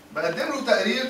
بقدم له تقرير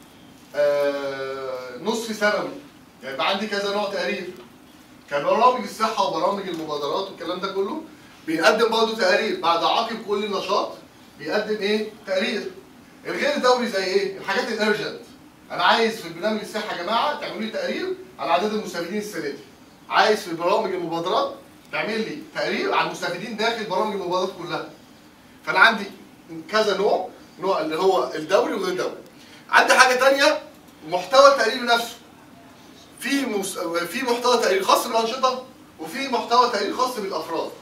آه، نصف سنوي يعني يبقى عندي كذا نوع تقارير كبرامج الصحه وبرامج المبادرات والكلام ده كله بيقدم برضه تقارير بعد عقب كل نشاط بيقدم ايه؟ تقرير الغير دوري زي ايه؟ الحاجات الارجنت انا عايز في برنامج الصحه يا جماعه تعملوا لي تقرير على عدد المستفيدين السنه دي عايز في برامج المبادرات تعمل لي تقرير عن المستفيدين داخل برامج المبادرات كلها فانا عندي كذا نوع نوع اللي هو الدوري وغير دوري عندي حاجه تانية محتوى التقرير نفسه في مس... في محتوى تقرير خاص بالانشطه وفي محتوى تقرير خاص بالافراد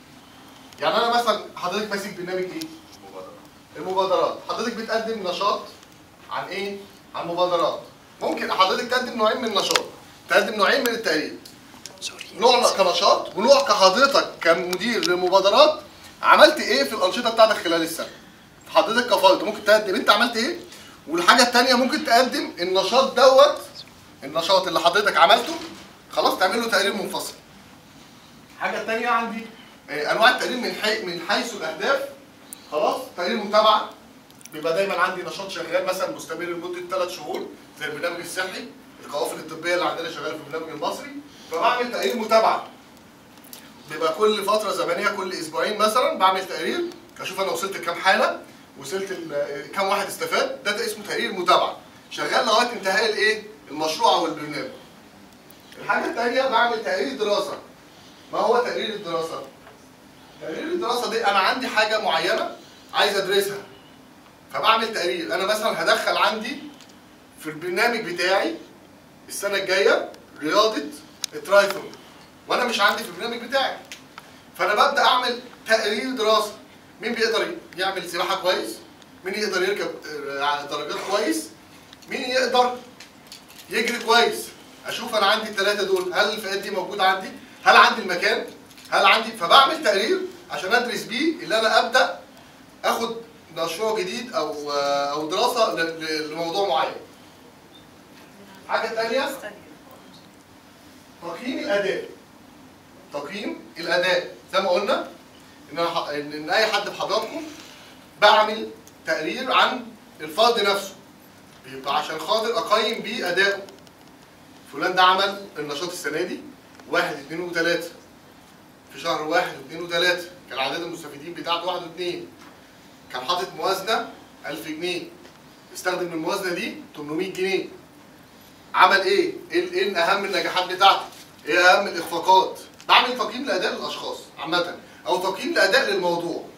يعني انا مثلا حضرتك ماسك برنامج ايه المبادرات حضرتك بتقدم نشاط عن ايه عن مبادرات ممكن حضرتك تقدم نوعين من النشاط تقدم نوعين من التقرير نوع كنشاط ونوع كحضرتك كمدير للمبادرات عملت ايه في الانشطه بتاعتك خلال السنه حضرتك كفرد ممكن تقدم انت عملت ايه والحاجه الثانيه ممكن تقدم النشاط دوت النشاط اللي حضرتك عملته خلاص تعمل له تقرير منفصل الحاجه الثانيه عندي آه، انواع التقرير من حي... من حيث الاهداف خلاص تقرير متابعه بيبقى دايما عندي نشاط شغال مثلا مستمر لمده ثلاث شهور زي البرنامج الصحي القوافل الطبيه اللي عندنا شغاله في البرنامج المصري فبعمل تقرير متابعه بيبقى كل فتره زمنيه كل اسبوعين مثلا بعمل تقرير اشوف انا وصلت لكام حاله وصلت ل- كام واحد استفاد ده اسمه تقرير متابعه شغال لغايه انتهاء الايه المشروع او البرنامج الحاجه الثانيه بعمل تقرير دراسه ما هو تقرير الدراسه تقرير الدراسه دي انا عندي حاجه معينه عايز ادرسها فبعمل تقرير انا مثلا هدخل عندي في البرنامج بتاعي السنه الجايه رياضه الترايثون وانا مش عندي في البرنامج بتاعي فانا ببدا اعمل تقرير دراسه مين بيقدر يعمل سباحه كويس مين يقدر يركب آه، درجات كويس مين يقدر يجري كويس اشوف انا عندي الثلاثه دول هل الفئات دي موجوده عندي هل عندي المكان هل عندي فبعمل تقرير عشان ادرس بيه اللي انا ابدا اخد مشروع جديد او آه، او دراسه ل- ل- لموضوع معين حاجه ثانيه تقييم الاداء تقييم الاداء زي ما قلنا ان أنا ح- ان إن اي حد في حضراتكم بعمل تقرير عن الفرد نفسه بيبقى عشان خاطر اقيم بيه اداؤه فلان ده عمل النشاط السنه دي واحد اثنين وثلاثه في شهر واحد واثنين وثلاثه كان عدد المستفيدين بتاعته واحد واثنين كان حاطط موازنه 1000 جنيه استخدم الموازنه دي 800 جنيه عمل ايه؟ ايه ايه اهم النجاحات بتاعته؟ ايه اهم الاخفاقات؟ بعمل تقييم لاداء للاشخاص عامه او تقييم لاداء للموضوع